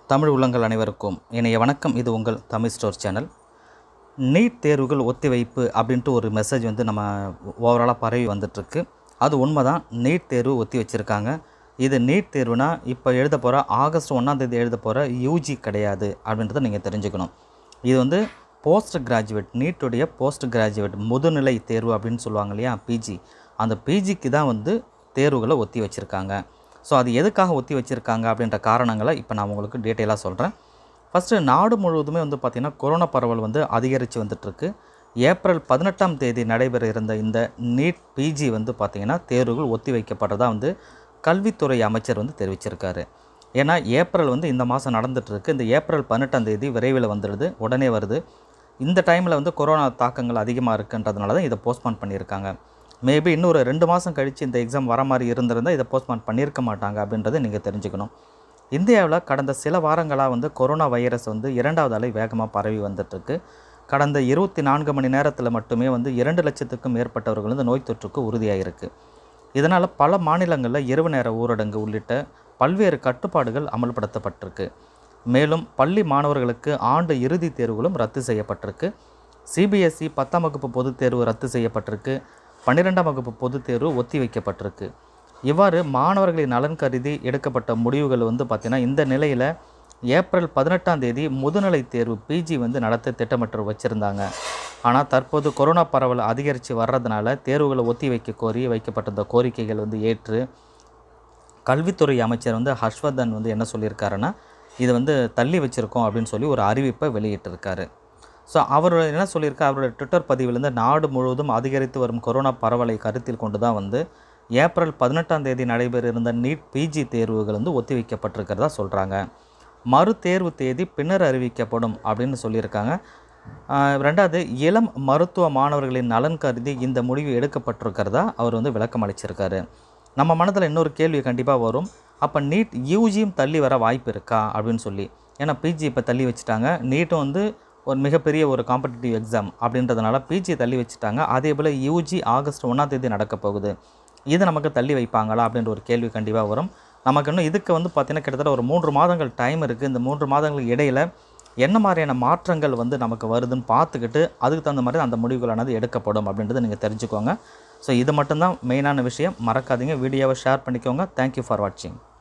தமிழ் உள்ளங்கள் அனைவருக்கும் இணைய வணக்கம் இது உங்கள் தமிழ் ஸ்டோர் சேனல் நீட் தேர்வுகள் ஒத்திவைப்பு அப்படின்ட்டு ஒரு மெசேஜ் வந்து நம்ம ஓவராலாக பரவி வந்துட்டுருக்கு அது உண்மை தான் நீட் தேர்வு ஒத்தி வச்சுருக்காங்க இது நீட் தேர்வுனா இப்போ எழுத போகிற ஆகஸ்ட் ஒன்றாந்தேதி எழுத போகிற யூஜி கிடையாது அப்படின்றத நீங்கள் தெரிஞ்சுக்கணும் இது வந்து போஸ்ட் கிராஜுவேட் நீட்டுடைய போஸ்ட் கிராஜுவேட் முதுநிலை தேர்வு அப்படின்னு சொல்லுவாங்க இல்லையா பிஜி அந்த பிஜிக்கு தான் வந்து தேர்வுகளை ஒத்தி வச்சுருக்காங்க ஸோ அது எதுக்காக ஒத்தி வச்சுருக்காங்க அப்படின்ற காரணங்களை இப்போ நான் உங்களுக்கு டீட்டெயிலாக சொல்கிறேன் ஃபஸ்ட்டு நாடு முழுவதுமே வந்து பார்த்திங்கன்னா கொரோனா பரவல் வந்து அதிகரித்து வந்துட்டுருக்கு ஏப்ரல் பதினெட்டாம் தேதி நடைபெற இருந்த இந்த நீட் பிஜி வந்து பார்த்திங்கன்னா தேர்வுகள் ஒத்தி வைக்கப்படுறதா வந்து கல்வித்துறை அமைச்சர் வந்து தெரிவிச்சிருக்காரு ஏன்னா ஏப்ரல் வந்து இந்த மாதம் நடந்துகிட்ருக்கு இந்த ஏப்ரல் பதினெட்டாம் தேதி விரைவில் வந்துடுது உடனே வருது இந்த டைமில் வந்து கொரோனா தாக்கங்கள் அதிகமாக இருக்குன்றதுனால தான் இதை போஸ்ட்பான் பண்ணியிருக்காங்க மேபி இன்னொரு ரெண்டு மாதம் கழித்து இந்த எக்ஸாம் வர மாதிரி இருந்திருந்தால் இதை போஸ்ட்பான் பண்ணியிருக்க மாட்டாங்க அப்படின்றத நீங்கள் தெரிஞ்சுக்கணும் இந்தியாவில் கடந்த சில வாரங்களாக வந்து கொரோனா வைரஸ் வந்து இரண்டாவது அலை வேகமாக பரவி வந்துட்டுருக்கு கடந்த இருபத்தி நான்கு மணி நேரத்தில் மட்டுமே வந்து இரண்டு லட்சத்துக்கும் மேற்பட்டவர்கள் வந்து நோய் தொற்றுக்கு உறுதியாகிருக்கு இதனால் பல மாநிலங்களில் இரவு நேர ஊரடங்கு உள்ளிட்ட பல்வேறு கட்டுப்பாடுகள் அமல்படுத்தப்பட்டிருக்கு மேலும் பள்ளி மாணவர்களுக்கு ஆண்டு இறுதித் தேர்வுகளும் ரத்து செய்யப்பட்டிருக்கு சிபிஎஸ்இ பத்தாம் வகுப்பு பொதுத் தேர்வு ரத்து செய்யப்பட்டிருக்கு பன்னிரெண்டாம் வகுப்பு பொதுத் தேர்வு ஒத்தி வைக்கப்பட்டிருக்கு இவ்வாறு மாணவர்களின் நலன் கருதி எடுக்கப்பட்ட முடிவுகள் வந்து பார்த்திங்கன்னா இந்த நிலையில் ஏப்ரல் பதினெட்டாம் தேதி முதுநிலை தேர்வு பிஜி வந்து நடத்த திட்டமிட்டு வச்சுருந்தாங்க ஆனால் தற்போது கொரோனா பரவல் அதிகரித்து வர்றதுனால தேர்வுகளை ஒத்தி வைக்க கோரி வைக்கப்பட்டிருந்த கோரிக்கைகள் வந்து ஏற்று கல்வித்துறை அமைச்சர் வந்து ஹர்ஷ்வர்தன் வந்து என்ன சொல்லியிருக்காருன்னா இது வந்து தள்ளி வச்சுருக்கோம் அப்படின்னு சொல்லி ஒரு அறிவிப்பை வெளியிட்டிருக்காரு ஸோ அவர் என்ன சொல்லியிருக்காரு அவருடைய ட்விட்டர் பதிவிலிருந்து நாடு முழுவதும் அதிகரித்து வரும் கொரோனா பரவலை கருத்தில் கொண்டு தான் வந்து ஏப்ரல் பதினெட்டாம் தேதி நடைபெற இருந்த நீட் பிஜி தேர்வுகள் வந்து ஒத்திவைக்கப்பட்டிருக்கிறதா சொல்கிறாங்க மறு தேர்வு தேதி பின்னர் அறிவிக்கப்படும் அப்படின்னு சொல்லியிருக்காங்க ஆஹ் ரெண்டாவது இளம் மருத்துவ மாணவர்களின் நலன் கருதி இந்த முடிவு எடுக்கப்பட்டிருக்கிறதா அவர் வந்து விளக்கம் அளிச்சிருக்காரு நம்ம மனதில் இன்னொரு கேள்வி கண்டிப்பாக வரும் அப்போ நீட் யூஜியும் தள்ளி வர வாய்ப்பு இருக்கா அப்படின்னு சொல்லி ஏன்னா பிஜி இப்போ தள்ளி வச்சுட்டாங்க நீட்டும் வந்து ஒரு மிகப்பெரிய ஒரு காம்படிட்டிவ் எக்ஸாம் அப்படின்றதுனால பிஜி தள்ளி வச்சுட்டாங்க அதே போல் யூஜி ஆகஸ்ட் ஒன்றாம் தேதி நடக்க போகுது இது நமக்கு தள்ளி வைப்பாங்களா அப்படின்ற ஒரு கேள்வி கண்டிப்பாக வரும் நமக்கு இன்னும் இதுக்கு வந்து பார்த்திங்கன்னா கிட்டத்தட்ட ஒரு மூன்று மாதங்கள் டைம் இருக்குது இந்த மூன்று மாதங்களுக்கு இடையில் என்ன மாதிரியான மாற்றங்கள் வந்து நமக்கு வருதுன்னு பார்த்துக்கிட்டு அதுக்கு தகுந்த மாதிரி அந்த முடிவுகளானது எடுக்கப்படும் அப்படின்றத நீங்கள் தெரிஞ்சுக்கோங்க ஸோ இது மட்டும்தான் மெயினான விஷயம் மறக்காதீங்க வீடியோவை ஷேர் பண்ணிக்கோங்க தேங்க்யூ ஃபார் வாட்சிங்